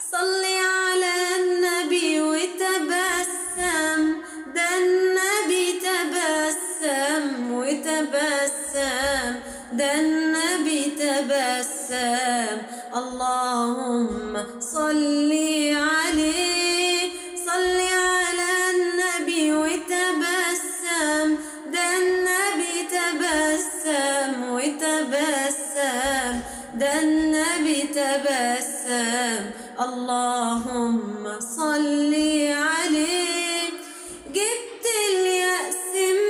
صل على النبي وتبسم ده النبي تبسم وتبسم ده النبي تبسم اللهم صل عليه صل على النبي وتبسم ده النبي تبسم وتبسم ده النبي تبسم اللهم صل عليه جبت اليأس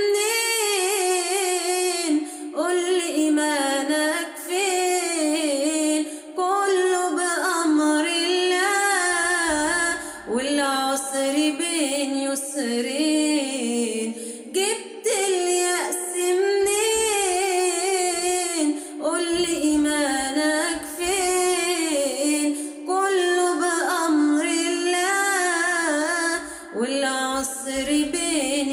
منين قول لي إيمانك فين كله بأمر الله والعسر بين يسرين جبت اليأس منين قول لي إيمانك فين كله بأمر الله والعسر بين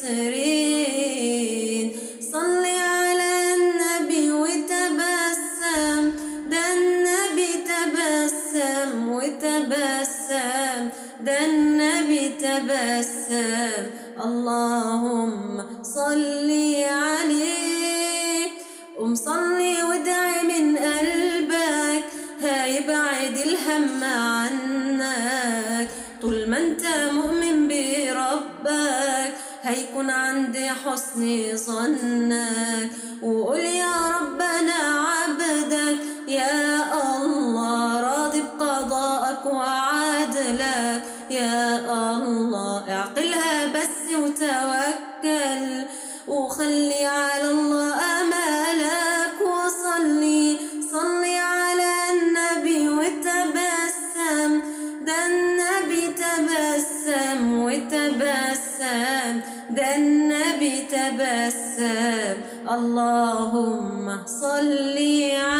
يسرين صل على النبي وتبسم ده النبي تبسم وتبسم ده النبي تبسم اللهم صل عليه قم صلي وادعي من قلبك هيبعد الهم عنك طول ما انت مؤمن بربك هيكون عندي حسن ظنك وقول يا رب انا عبدك يا الله راضي بقضائك وعدلك يا الله اعقلها بس وتوكل وخلي على الله امالك وصلي صلي على النبي وتبسم ده النبي تبسم وتبسم ده النبي تبسم اللهم صلي